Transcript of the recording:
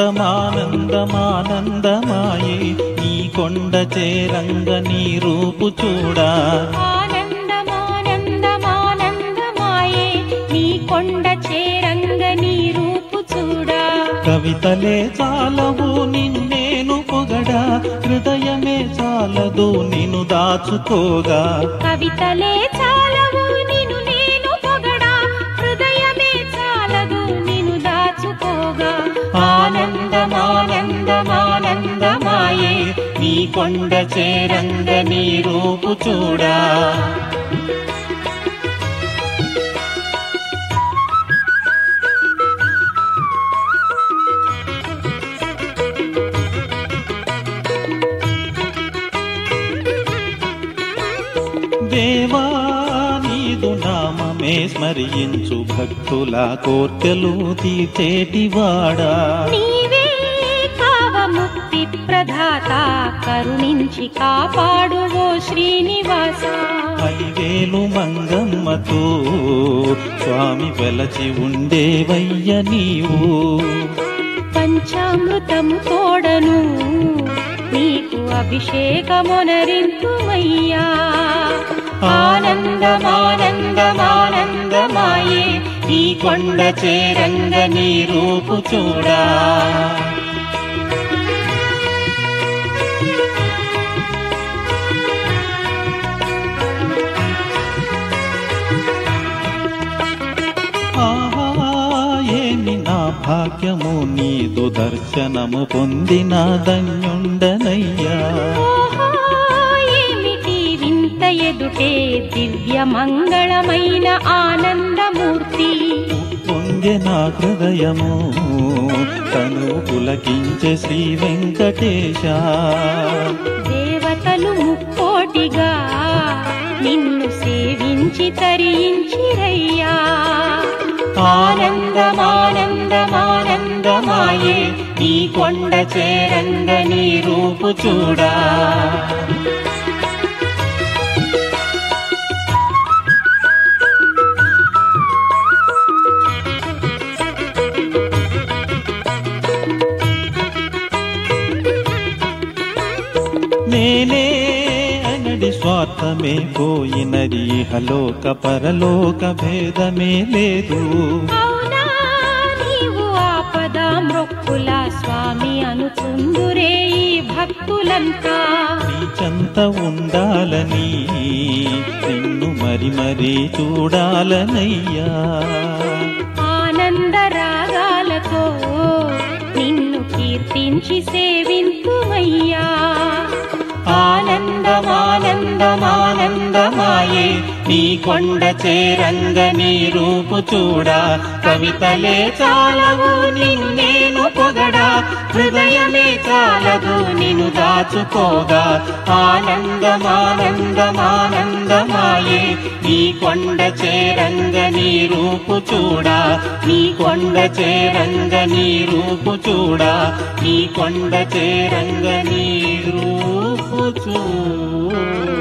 ఆనందమానందమానందమాయే నీ కొండ చేరంగ నీ రూపు చూడా ఆనందమానందమానందమాయే నీ కొండ చేరంగ నీ రూపు చూడా కవితలే చాలవు నిన్నేను పొగడా హృదయమే చాలదు నిన్ను దాచుకోగా కవితలే చాలవు నిను నేను పొగడా హృదయమే చాలదు నిను దాచుకోగా ఆనందమానందమానందమాయే నీ కొండ చేరంగ నీ రూపు చూడా దేవా నీదు నామమే స్మరించు భక్తుల కోర్కెలు తీర్చేటివాడా నీవే కావ ముక్తి ప్రదాత కరుణించి కాపాడు ఓ శ్రీనివాస అలివేలు మంగమ్మతో స్వామి వెలచి ఉండేవయ్య నీవు పంచామృతము తోడను నీకు అభిషేకమునరింతుమయ్యా ఆనందమానందమానందమాయే నీ కొండ చేరంగ నీ రూపు చూడా ఆహా ఏమి నా భాగ్యము నీదు దర్శనము పొందిన ధన్యుండనయ్యా ఓహో, ఏమిటి వింత ఎదుటే దివ్య మంగళమైన ఆనందమూర్తి పొంగే నా హృదయము తను పులకించే శ్రీ వెంకటేశ దేవతలు ముక్కోటిగా నిన్ను సేవించి తరించిరయ్యా ఆనందమానందమానందమాయే నీ కొండ చేరంగ నీ రూపు చూడా నేనే అనడి స్వార్థమే పోయినది హలోక పరలోక భేదమే లేదు అవునా నీవు ఆపద మృక్కుల స్వామి అనుకుందురే ఈ భక్తులంతా నీ చెంత ఉండాలని నిన్ను మరి మరి చూడాలనయ్యా ఆనంద రాగాలతో నిన్ను కీర్తించి సేవింతుమయ్యా ఆనందమానందమానందమాయే నీ కొండ చేరంగ నీ రూపు చూడా కవితలే చాలవు నిన్ను నేను పొగడా హృదయమే చాలదు నిన్ను దాచుకోగా ఆనందమానందమానందమాయే నీ కొండ చేరంగ నీ రూపు చూడా నీ కొండ చేరంగ నీ రూపు చూడా నీ కొండ చేరంగ నీ రూపు చూడా